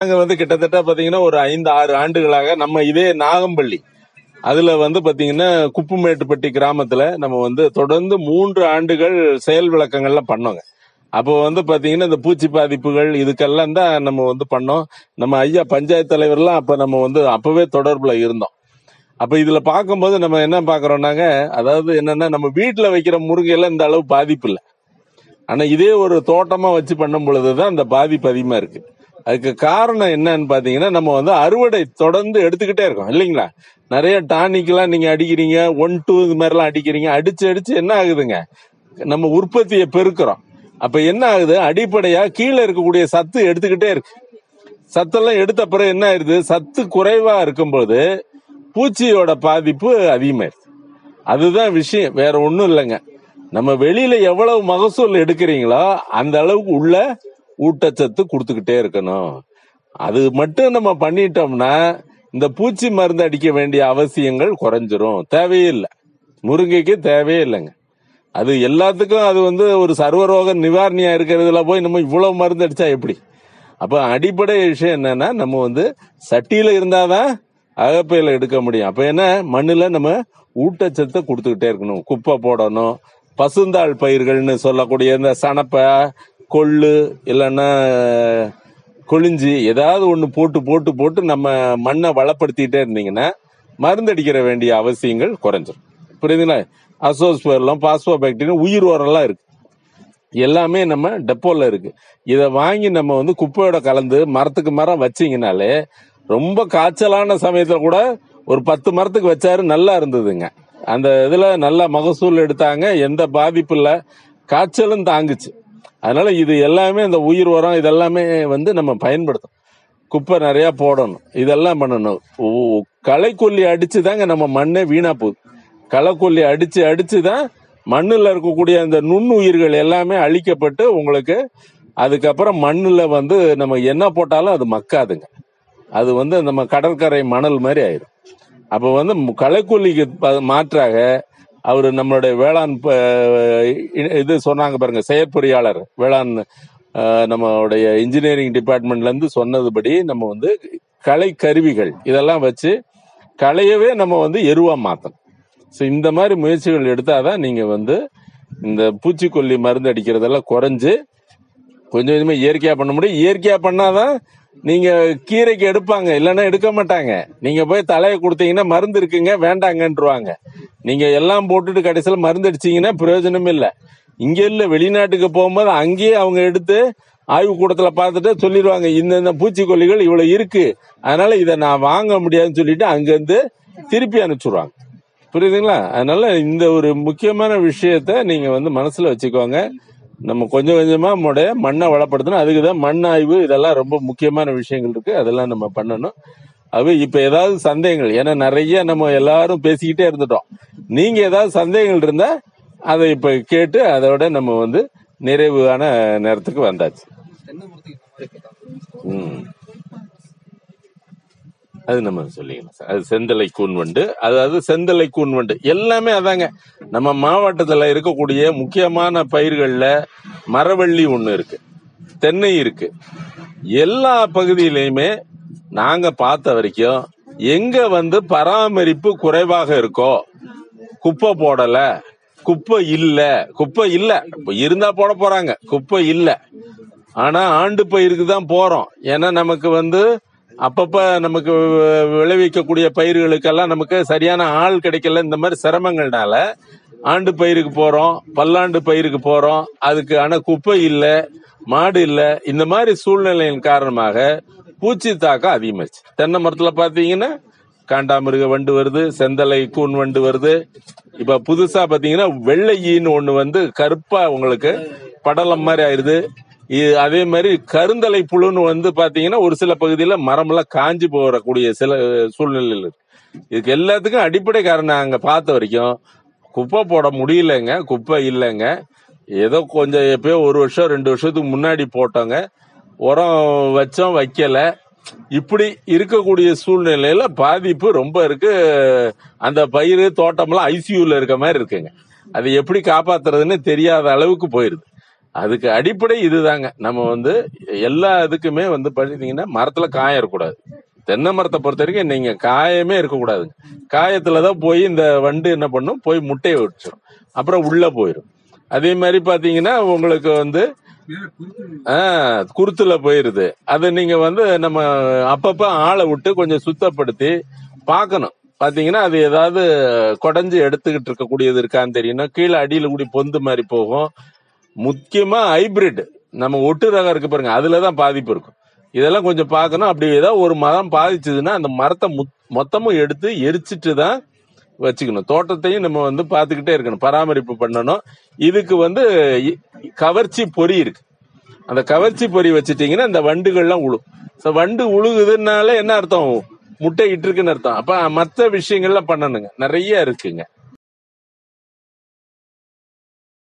நாங்க வந்து கிட்டத்தட்ட பாத்தீங்கன்னா ஒரு ஐந்து ஆறு ஆண்டுகளாக நம்ம இதே நாகம்பள்ளி அதுல வந்து பாத்தீங்கன்னா குப்புமேட்டுப்பட்டி கிராமத்துல நம்ம வந்து தொடர்ந்து மூன்று ஆண்டுகள் செயல் விளக்கங்கள்லாம் பண்ணோங்க அப்போ வந்து பாத்தீங்கன்னா இந்த பூச்சி பாதிப்புகள் இதுக்கெல்லாம் தான் நம்ம வந்து பண்ணோம் நம்ம ஐயா பஞ்சாயத்து தலைவர்லாம் அப்ப நம்ம வந்து அப்பவே தொடர்புல இருந்தோம் அப்ப இதுல பார்க்கும்போது நம்ம என்ன பாக்குறோம்னாங்க அதாவது என்னன்னா நம்ம வீட்டுல வைக்கிற முருங்கையில இந்த அளவு பாதிப்பு இல்லை ஆனா இதே ஒரு தோட்டமா வச்சு பண்ணும் பொழுதுதான் இந்த பாதிப்பு அதிகமா இருக்கு அதுக்கு காரணம் என்னன்னு பாத்தீங்கன்னா நம்ம வந்து அறுவடை தொடர்ந்து எடுத்துக்கிட்டே இருக்கோம் இல்லைங்களா நிறைய டானிக்லாம் நீங்க அடிக்கிறீங்க ஒன் டூ இது மாதிரிலாம் அடிக்கிறீங்க அடிச்சு அடிச்சு என்ன ஆகுதுங்க நம்ம உற்பத்தியை பெருக்கிறோம் அப்ப என்ன ஆகுது அடிப்படையா கீழே இருக்கக்கூடிய சத்து எடுத்துக்கிட்டே இருக்கு சத்தெல்லாம் எடுத்த பிறகு என்ன ஆயிருது சத்து குறைவா இருக்கும்போது பூச்சியோட பாதிப்பு அதிகமாயிருது அதுதான் விஷயம் வேற ஒண்ணும் இல்லைங்க நம்ம வெளியில எவ்வளவு மகசூல் எடுக்கிறீங்களோ அந்த அளவுக்கு உள்ள ஊட்டச்சத்து கொடுத்துக்கிட்டே இருக்கணும் அது மட்டும் நம்ம பண்ணிட்டோம்னா இந்த பூச்சி மருந்து அடிக்க வேண்டிய அவசியங்கள் குறைஞ்சிரும் தேவையே இல்லை முருங்கைக்கு தேவையே இல்லைங்க அது எல்லாத்துக்கும் அது வந்து ஒரு சர்வரோக நிவாரணியா இருக்கிறதுல போய் நம்ம இவ்வளவு மருந்து அடிச்சா எப்படி அப்ப அடிப்படை விஷயம் என்னன்னா நம்ம வந்து சட்டியில இருந்தாதான் அகப்பையில எடுக்க முடியும் அப்ப என்ன மண்ணுல நம்ம ஊட்டச்சத்தை கொடுத்துக்கிட்டே இருக்கணும் குப்பை போடணும் பசுந்தாள் பயிர்கள்னு சொல்லக்கூடிய இந்த சணப்பை கொள்ளு இல்லைன்னா கொழிஞ்சி ஏதாவது ஒண்ணு போட்டு போட்டு போட்டு நம்ம மண்ணை வளப்படுத்திட்டே இருந்தீங்கன்னா மருந்தடிக்கிற வேண்டிய அவசியங்கள் குறைஞ்சிரும் புரியுதுங்களா அசோஸ்பெர்லாம் பாஸ்போ பாக்டீரியா உயிர் உரம்லாம் இருக்கு எல்லாமே நம்ம டெப்போல இருக்கு இத வாங்கி நம்ம வந்து குப்பையோட கலந்து மரத்துக்கு மரம் வச்சீங்கனாலே ரொம்ப காய்ச்சலான சமயத்துல கூட ஒரு பத்து மரத்துக்கு வச்சாரு நல்லா இருந்ததுங்க அந்த இதுல நல்ல மகசூல் எடுத்தாங்க எந்த பாதிப்பு இல்ல காய்ச்சலும் தாங்குச்சு அதனால இது எல்லாமே இந்த உயிர் உரம் இதெல்லாமே வந்து நம்ம பயன்படுத்தணும் குப்பை நிறைய போடணும் இதெல்லாம் பண்ணணும் ஓ- களைக்கொல்லி அடிச்சு தாங்க நம்ம மண்ணே வீணா போகுது களைக்கொல்லி அடிச்சு அடிச்சு தான் மண்ணுல இருக்கக்கூடிய அந்த நுண்ணுயிர்கள் எல்லாமே அழிக்கப்பட்டு உங்களுக்கு அதுக்கப்புறம் மண்ணுல வந்து நம்ம என்ன போட்டாலும் அது மக்காதுங்க அது வந்து நம்ம கடற்கரை மணல் மாதிரி ஆயிரும் அப்ப வந்து மு- களைக்கொல்லிக்கு ப- மாற்றாக அவர் நம்மளுடைய வேளாண் ப- இ- இது சொன்னாங்க பாருங்க செயற்பொறியாளர் வேளாண் அஹ், நம்மளுடைய இன்ஜினியரிங் டிபார்ட்மெண்ட்ல இருந்து சொன்னதுபடி நம்ம வந்து களை கருவிகள் இதெல்லாம் வச்சு களையவே நம்ம வந்து எருவா மாத்தணும் ஸோ இந்த மாதிரி முயற்சிகள் எடுத்தாதான் நீங்க வந்து இந்த பூச்சிக்கொல்லி மருந்து அடிக்கிறதெல்லாம் குறைஞ்சு கொஞ்சம் கொஞ்சமா இயற்கையா பண்ண முடியும் இயற்கையா பண்ணாதான் நீங்க கீரைக்கு எடுப்பாங்க இல்லைன்னா எடுக்க மாட்டாங்க நீங்க போய் தலையை கொடுத்தீங்கன்னா மருந்து இருக்குங்க வேண்டாங்கன்றுவாங்க நீங்க எல்லாம் போட்டுட்டு கடைசியில மருந்து அடிச்சீங்கன்னா பிரயோஜனம் இல்ல இங்க இல்ல வெளிநாட்டுக்கு போகும்போது அங்கேயே அவங்க எடுத்து ஆய்வு கூடத்துல பார்த்துட்டு சொல்லிடுவாங்க இந்த இந்த பூச்சிக்கொல்லிகள் இவ்வளவு இருக்கு அதனால இதை நான் வாங்க முடியாதுன்னு சொல்லிட்டு அங்க இருந்து திருப்பி அனுப்பிச்சுடுவாங்க புரியுதுங்களா அதனால இந்த ஒரு முக்கியமான விஷயத்த நீங்க வந்து மனசுல வச்சுக்கோங்க நம்ம கொஞ்சம் கொஞ்சமா நம்முடைய மண்ணை வளப்படுத்தணும் அதுக்கு தான் மண் ஆய்வு இதெல்லாம் ரொம்ப முக்கியமான விஷயங்கள் இருக்கு அதெல்லாம் நம்ம பண்ணணும் அது இப்ப ஏதாவது சந்தேகங்கள் ஏன்னா நிறைய நம்ம எல்லாரும் பேசிக்கிட்டே இருந்துட்டோம் நீங்க ஏதாவது சந்தேகங்கள் இருந்தா அதை இப்ப கேட்டு அதோட நம்ம வந்து நிறைவான நேரத்துக்கு வந்தாச்சு ம் அது நம்ம சொல்லிக்கலாம் சார் அது செந்தலை கூன் வண்டு அதாவது செந்தலை கூன் வண்டு எல்லாமே அதாங்க நம்ம மாவட்டத்துல இருக்கக்கூடிய முக்கியமான பயிர்கள்ல மரவள்ளி ஒண்ணு இருக்கு தென்னை இருக்கு எல்லா பகுதியிலையுமே நாங்க பார்த்த வரைக்கும் எங்க வந்து பராமரிப்பு குறைவாக இருக்கோ குப்பை போடல குப்பை இல்ல குப்பை இல்ல இப்ப இருந்தா போட போறாங்க குப்பை இல்ல ஆனா ஆண்டு பயிருக்கு தான் போறோம் ஏன்னா நமக்கு வந்து அப்பப்ப நமக்கு வி- விளைவிக்கக்கூடிய பயிர்களுக்கெல்லாம் நமக்கு சரியான ஆள் கிடைக்கல இந்த மாதிரி சிரமங்கள்னால ஆண்டு பயிருக்கு போறோம் பல்லாண்டு பயிருக்கு போறோம் அதுக்கு ஆனா குப்பை இல்ல மாடு இல்ல இந்த மாதிரி சூழ்நிலையின் காரணமாக பூச்சி தாக்கம் அதிகமாச்சு தென்னை மரத்துல பாத்தீங்கன்னா காண்டாமிருக வண்டு வருது செந்தலை கூன் வண்டு வருது இப்ப புதுசா பாத்தீங்கன்னா வெள்ளை ஈன்னு ஒண்ணு வந்து கருப்பா உங்களுக்கு படலம் மாதிரி ஆயிருது இது அதே மாதிரி கருந்தலை புழுன்னு வந்து பாத்தீங்கன்னா ஒரு சில பகுதியில மரமெல்லாம் காஞ்சு போகக்கூடிய சில சூழ்நிலைகள் இருக்கு இதுக்கு எல்லாத்துக்கும் அடிப்படை காரணம் அங்க பார்த்த வரைக்கும் குப்பை போட முடியலங்க குப்பை இல்லைங்க ஏதோ கொஞ்சம் எப்பயோ ஒரு வருஷம் ரெண்டு வருஷத்துக்கு முன்னாடி போட்டோங்க உரம் வச்சோம் வைக்கல இப்படி இருக்கக்கூடிய சூழ்நிலையில பாதிப்பு ரொம்ப இருக்கு அந்த பயிர் தோட்டம்லாம் ஐசியூல இருக்க மாதிரி இருக்குங்க அதை எப்படி காப்பாத்துறதுன்னு தெரியாத அளவுக்கு போயிருது அதுக்கு அடிப்படை இதுதாங்க நம்ம வந்து எல்லா இதுக்குமே வந்து பாத்தீங்கன்னா மரத்துல காயம் இருக்கக்கூடாது தென்னை மரத்தை பொறுத்த வரைக்கும் நீங்க காயமே இருக்கக்கூடாது காயத்துலதான் போய் இந்த வண்டு என்ன பண்ணும் போய் முட்டையை வச்சிடும் அப்புறம் உள்ள போயிடும் அதே மாதிரி பாத்தீங்கன்னா உங்களுக்கு வந்து ஆஹ் குருத்துல போயிருது அது நீங்க வந்து நம்ம அப்பப்ப ஆளை விட்டு கொஞ்சம் சுத்தப்படுத்தி பார்க்கணும் பாத்தீங்கன்னா அது ஏதாவது குடஞ்சு எடுத்துக்கிட்டு இருக்கக்கூடியது இருக்கான்னு தெரியணும் கீழே அடியில கூடி பொந்து மாதிரி போகும் முக்கியமா ஹைபிரிட் நம்ம ஒட்டு ரகம் இருக்கு பாருங்க அதுலதான் பாதிப்பு இருக்கும் இதெல்லாம் கொஞ்சம் பார்க்கணும் அப்படி ஏதாவது ஒரு மரம் பாதிச்சதுன்னா அந்த மரத்தை முத்- மொத்தமும் எடுத்து எரிச்சிட்டு தான் வச்சுக்கணும் தோட்டத்தையும் நம்ம வந்து பார்த்துக்கிட்டே இருக்கணும் பராமரிப்பு பண்ணணும் இதுக்கு வந்து இ- கவர்ச்சி பொறி இருக்கு அந்த கவர்ச்சி பொறி வச்சுட்டீங்கன்னா இந்த வண்டுகள்லாம் உழு So, வண்டு உழுகுதுனால என்ன அர்த்தம் முட்டை இட்டு இருக்குன்னு அர்த்தம் அப்ப மற்ற விஷயங்கள்லாம் பண்ணணுங்க நிறைய இருக்குங்க